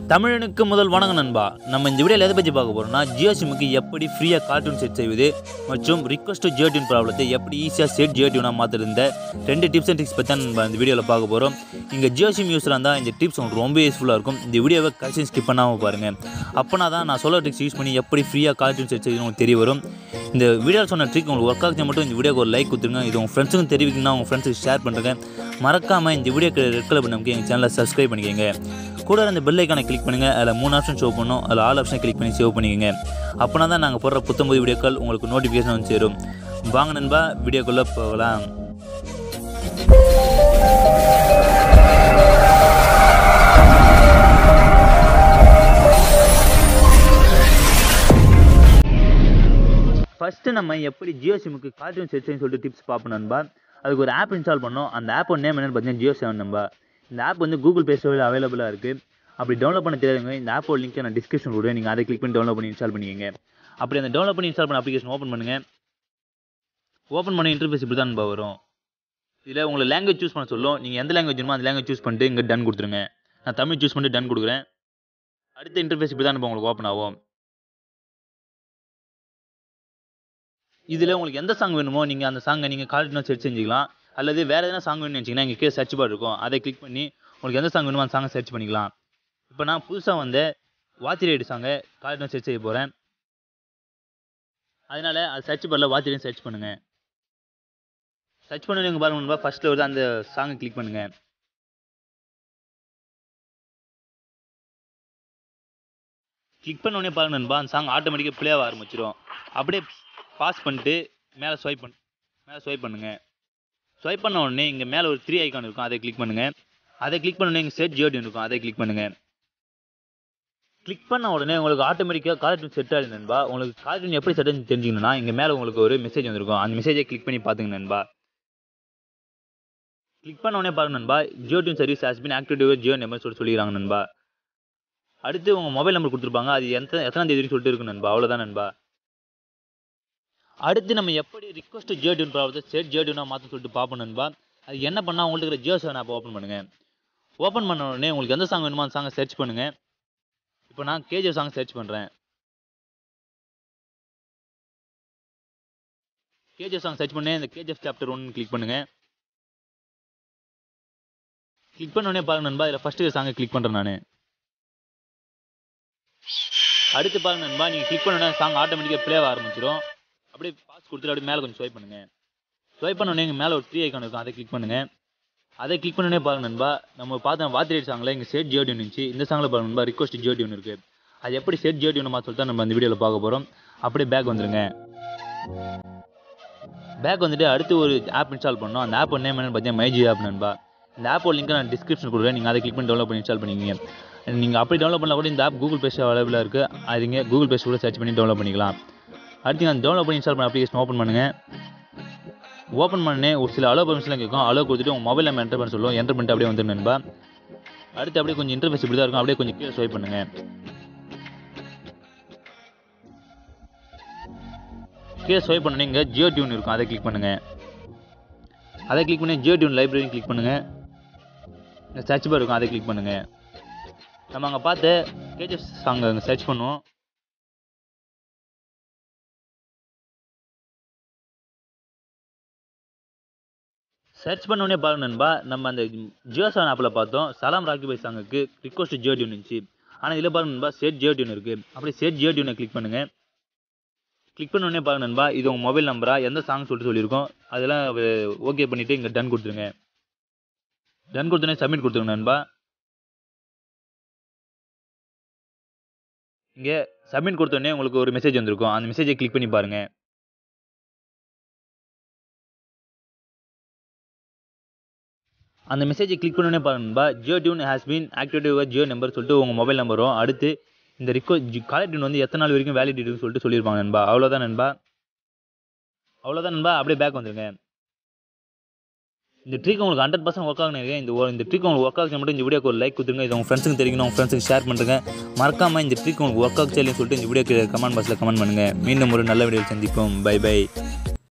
தமிழனுக்கு முதல் வணக்கம் நண்பா நம்ம இந்த வீடியோவில் எதை பற்றி பார்க்க போகிறோம்னா ஜியோ சிம்முக்கு எப்படி ஃப்ரீயாக கார்ட்டூன் செட் செய்வது மற்றும் ரிக்வஸ்ட் டு ஜியோ டியூன் ப்ராப்ளத்தை எப்படி ஈஸியாக செட் ஜியோ டியூனாக மாற்றுறத ரெண்டு டிப்ஸ் அண்ட் ட்ரிக்ஸ் பற்றி தான் நம்ம இந்த வீடியோவில் பார்க்க போகிறோம் இங்கே ஜியோ சிம் யூஸராக இருந்தால் இந்த டிப்ஸ் உங்களுக்கு ரொம்ப யூஸ்ஃபுல்லாக இருக்கும் இந்த வீடியோவை கடைசி ஸ்கிப் பண்ணாமல் பாருங்கள் அப்போனா தான் நான் சொல்ல ட்ரிக்ஸ் யூஸ் பண்ணி எப்படி ஃப்ரீயாக கார்ட்டூன் செட் செய்யணும் உங்களுக்கு தெரிய வரும் இந்த வீடியோவில் சொன்ன ட்ரிக் உங்களுக்கு ஒர்க் ஆகுது மட்டும் இந்த வீடியோக்கு ஒரு லைக் கொடுத்துருங்க இது உங்கள் ஃப்ரெண்ட்ஸுக்கும் தெரிவிக்கணும்னா உங்கள் ஃப்ரெண்ட்ஸுக்கு ஷேர் பண்ணுறேங்க மறக்காமல் இந்த வீடியோக்கு ரெட் கலர் பண்ணி எங்கள் சேனலை சப்ஸ்கிரைப் பண்ணிக்கோங்க கூட அந்த பெல் ஐக்கானை கிளிக் பண்ணுங்கள் அதில் மூணு ஆப்ஷன் ஷோ பண்ணும் அதில் ஆல் ஆப்ஷன் கிளிக் பண்ணி சேவ் பண்ணிக்கோங்க அப்போனா தான் நாங்கள் போடுற புத்தம்பது வீடியோக்கள் உங்களுக்கு நோட்டிஃபிகேஷன் வந்து சேரும் வாங்க நண்பா வீடியோக்குள்ளே போகலாம் ஃபஸ்ட்டு நம்ம எப்படி ஜியோ சிம்முக்கு கார்ட்டூன் செட் செய்யணும்னு சொல்லிட்டு டிப்ஸ் பார்ப்போம் நண்பா அதுக்கு ஒரு ஆப் இன்ஸ்டால் பண்ணோம் அந்த ஆப்போட நேம் என்னென்னு பார்த்தீங்கன்னா ஜியோ செவன் நம்பா இந்த ஆப் வந்து கூகுள் ப்ளே ஸ்டோரில் அவைலபிளாக இருக்குது அப்படி டவுன்லோட் பண்ண தெரியாதவங்க இந்த ஆப்போட லிங்க் நான் டிஸ்கிரிப்ஷன் கொடுக்குறேன் நீங்கள் அதை கிளிக் பண்ணி டவுன்லோட் பண்ணி இன்ஸ்டால் பண்ணிக்கங்க அப்படி அந்த டவுன்லோட் பண்ணி இன்ஸ்டால் பண்ண அப்ளிகேஷன் ஓப்பன் பண்ணுங்கள் ஓப்பன் பண்ண இன்டர்ஃபேஸ் இப்படி தான் நண்பா வரும் இதில் உங்களை லாங்குவேஜ் சூஸ் பண்ண சொல்லும் நீங்கள் எந்த லாங்குவேஜ் வேணுமோ அந்த லாங்குவேஜ் சூஸ் பண்ணிட்டு இங்கே டன் கொடுத்துருங்க நான் தமிழ் சூஸ் பண்ணிட்டு டன் கொடுக்குறேன் அடுத்த இன்டர்ஃபேஸ் இப்படி தான் நண்பா உங்களுக்கு ஓப்பன் ஆகும் இதில் உங்களுக்கு எந்த சாங் வேணுமோ நீங்கள் அந்த சாங்கை நீங்கள் கார்ட்டூனாக செர்ச் செஞ்சுக்கலாம் அல்லது வேறு எதனா சாங் வேணும்னு நினச்சிங்கன்னா இங்கே கீழே சர்ச் பார் இருக்கும் அதை கிளிக் பண்ணி உங்களுக்கு எந்த சாங் வேணுமோ அந்த சாங்கை சர்ச் பண்ணிக்கலாம் இப்போ நான் புதுசாக வந்த வாட்ச் ரைடு சாங்கை கார்ட்டூனாக செர்ச் செய்ய போகிறேன் அதனால் அது சர்ச் பாரில் வாட்ச் ரைடு சர்ச் பண்ணுங்கள் சர்ச் பண்ணி நீங்கள் பாருங்க நண்பா ஃபஸ்ட்டில் வருது அந்த சாங்கை கிளிக் பண்ணுங்கள் கிளிக் பண்ண உடனே பாருங்க நண்பா அந்த சாங் ஆட்டோமேட்டிக்காக ப்ளே ஆக ஆரம்பிச்சிடும் அப்படியே பாஸ் பண்ணிட்டு மேலே ஸ்வைப் பண்ணு மேலே ஸ்வைப் பண்ணுங்கள் ஸ்வைப் பண்ண உடனே இங்கே மேலே ஒரு த்ரீ ஐக்கான் இருக்கும் அதை கிளிக் பண்ணுங்கள் அதை கிளிக் பண்ண உடனே இங்கே செட் ஜியோடின் இருக்கும் அதை கிளிக் பண்ணுங்கள் கிளிக் பண்ண உடனே உங்களுக்கு ஆட்டோமேட்டிக்காக கார்ட்டூன் செட் ஆகுது நண்பா உங்களுக்கு கார்ட்டூன் எப்படி செட் ஆகுதுன்னு தெரிஞ்சுக்கணும்னா இங்கே மேலே உங்களுக்கு ஒரு மெசேஜ் வந்திருக்கும் அந்த மெசேஜை கிளிக் பண்ணி பார்த்துங்க நண்பா கிளிக் பண்ண உடனே பாருங்க நண்பா Jio tune service has been active Jio number சொல்லி சொல்லிக்கிறாங்க நண்பா அடுத்து உங்கள் மொபைல் நம்பர் கொடுத்துருப்பாங்க அது எந்த எத்தனாம் தேதி சொல்லிட்டு இருக்கு நண்பா அவ்வளோதான் நண்பா அடுத்து நம்ம எப்படி ரிக்வஸ்ட் ஜியோ டியூன் ப்ராப்ளத்தை செட் ஜியோ டியூனாக மாற்ற சொல்லிட்டு பார்ப்போம் நண்பா அது என்ன பண்ணால் உங்களுக்கு இருக்கிற ஜியோ செவன் ஆப் ஓப்பன் பண்ணுங்கள் ஓப்பன் பண்ண உடனே உங்களுக்கு எந்த சாங் வேணுமோ அந்த சாங்கை சர்ச் பண்ணுங்கள் இப்போ நான் கேஜிஎஃப் சாங் சர்ச் பண்ணுறேன் கேஜிஎஃப் சாங் சர்ச் பண்ணேன் இந்த கேஜிஎஃப் சாப்டர் ஒன் கிளிக் பண்ணுங்கள் கிளிக் பண்ண உடனே பாருங்க நண்பா இதில் ஃபஸ்ட்டு சாங்கை கிளிக் பண்ணுறேன் நான் அடுத்து பாருங்க நண்பா நீங்கள் கிளிக் பண்ண சாங் ஆட்டோமேட்டிக்காக ப்ளே ஆக ஆரம்பிச்சிடும் அப்படியே பாஸ் கொடுத்துட்டு அப்படியே மேலே கொஞ்சம் ஸ்வைப் பண்ணுங்கள் ஸ்வைப் பண்ண உடனே இங்கே மேலே ஒரு த்ரீ ஐக்கான் இருக்கும் அதை கிளிக் பண்ணுங்கள் அதை கிளிக் பண்ணனே பாருங்க நண்பா நம்ம பார்த்த வாத்தி ரைட் சாங்கில் இங்கே செட் ஜியோ டியூன் இருந்துச்சு இந்த சாங்கில் பாருங்க நண்பா ரிக்வஸ்ட் ஜியோ டியூன் இருக்குது அது எப்படி செட் ஜியோ டியூன் சொல்லிட்டு நம்ம அந்த வீடியோவில் பார்க்க போகிறோம் அப்படியே பேக் வந்துருங்க பேக் வந்துட்டு அடுத்து ஒரு ஆப் இன்ஸ்டால் பண்ணோம் அந்த ஆப் நேம் என்னன்னு பார்த்தீங்கன்னா மைஜி ஆப் நண்பா இந்த ஆப்போட லிங்க் நான் டிஸ்கிரிப்ஷன் கொடுக்குறேன் நீங்கள் அதை கிளிக் பண்ணி டவுன்லோட் பண்ணி இன்ஸ்டால் பண்ணிக்கிங்க நீங்கள் அப்படி டவுன்லோட் பண்ணால் கூட இந்த ஆப் கூகுள் ப்ளே ஸ்டோர் அவைலபிளாக இருக்குது அது இங்கே கூகுள் ப்ளே ஸ்டோரில் சர்ச் பண்ணி டவுன்லோட் பண்ணிக்கலாம் அடுத்து நான் டவுன்லோட் பண்ணி இன்ஸ்டால் பண்ண அப்ளிகேஷன் ஓப்பன் பண்ணுங்கள் ஓப்பன் பண்ணே ஒரு சில அலோ பர்மிஷன்லாம் கேட்கும் அலோ கொடுத்துட்டு உங்கள் மொபைல் நம்ம என்டர் பண்ண சொல்லுவோம் என்டர் பண்ணிட்டு அப்படியே வந்து நண்பா அடுத்து அப்படியே கொஞ்சம் இன்டர்ஃபேஸ் இப்படி தான் இருக்கும் அப்படியே கொஞ்சம் கீழே ஸ்வைப் பண்ணுங்கள் கீழே ஸ்வைப் பண்ணி இங்கே ஜியோ டியூன் இருக்கும் அதை கிளிக் பண்ணுங்கள் அதை கிளிக் பண்ணி ஜியோ டியூன் லைப்ரரி கிளிக் பண்ணுங்கள் இந்த சர்ச் பார் இருக்கும் அதை கிளிக் பண்ணுங்கள் நம்ம அங்கே பார்த்து கேஜிஎஃப் சாங் அங்கே சர்ச் பண்ணுவோம் சர்ச் பண்ணோடனே பாருங்க நண்பா நம்ம அந்த ஜியோ செவன் ஆப்பில் பார்த்தோம் சலாம் ராக்கி பை சாங்குக்கு ரிக்வஸ்ட் ஜியோ டியூன் இருந்துச்சு ஆனால் இதில் பாருங்க நண்பா செட் ஜியோ டியூன் இருக்குது அப்படியே செட் ஜியோ டியூனை கிளிக் பண்ணுங்கள் கிளிக் பண்ணோடனே பாருங்க நண்பா இது உங்கள் மொபைல் நம்பரா எந்த சாங் சொல்லிட்டு சொல்லியிருக்கோம் அதெல்லாம் ஓகே பண்ணிவிட்டு இங்கே டன் கொடுத்துருங்க டன் கொடுத்தோடனே சப்மிட் கொடுத்துருங்க நண்பா இங்கே சப்மிட் கொடுத்தோடனே உங்களுக்கு ஒரு மெசேஜ் வந்திருக்கும் அந்த மெசேஜை கிளிக் பண்ணி பாருங்கள் அந்த மெசேஜை கிளிக் பண்ணோடனே பாருங்கப்பா Jio tune has been activate Jio number சொல்லிட்டு உங்கள் மொபைல் நம்பரும் அடுத்து இந்த ரிக்வ காலர் டியூன் வந்து எத்தனை நாள் வரைக்கும் வேலிடிட்டின்னு சொல்லிட்டு சொல்லியிருப்பாங்க நண்பா அவ்வளோதான் நண்பா அவ்வளோதான் நண்பா அப்படியே பேக் வந்துருங்க இந்த ட்ரிக் உங்களுக்கு ஹண்ட்ரட் பர்சன்ட் ஒர்க் ஆகுனே இந்த ஒரு- இந்த ட்ரிக் உங்களுக்கு ஒர்க் ஆகுச்சு மட்டும் இந்த வீடியோக்கு ஒரு லைக் கொடுத்துருங்க இது உங்கள் ஃப்ரெண்ட்ஸுக்கு தெரியும் உங்கள் ஃப்ரெண்ட்ஸுக்கு ஷேர் பண்ணுறேங்க மறக்காமல் இந்த ட்ரிக் உங்களுக்கு ஒர்க் ஆகுச்சு இல்லைன்னு சொல்லிட்டு இந்த வீடியோக்கு கமெண்ட் பாக்ஸில் கமெண்ட் பண்ணுங்கள் மீண்டும் ஒரு நல்ல வீடியோ சந்திப்போம் பை பை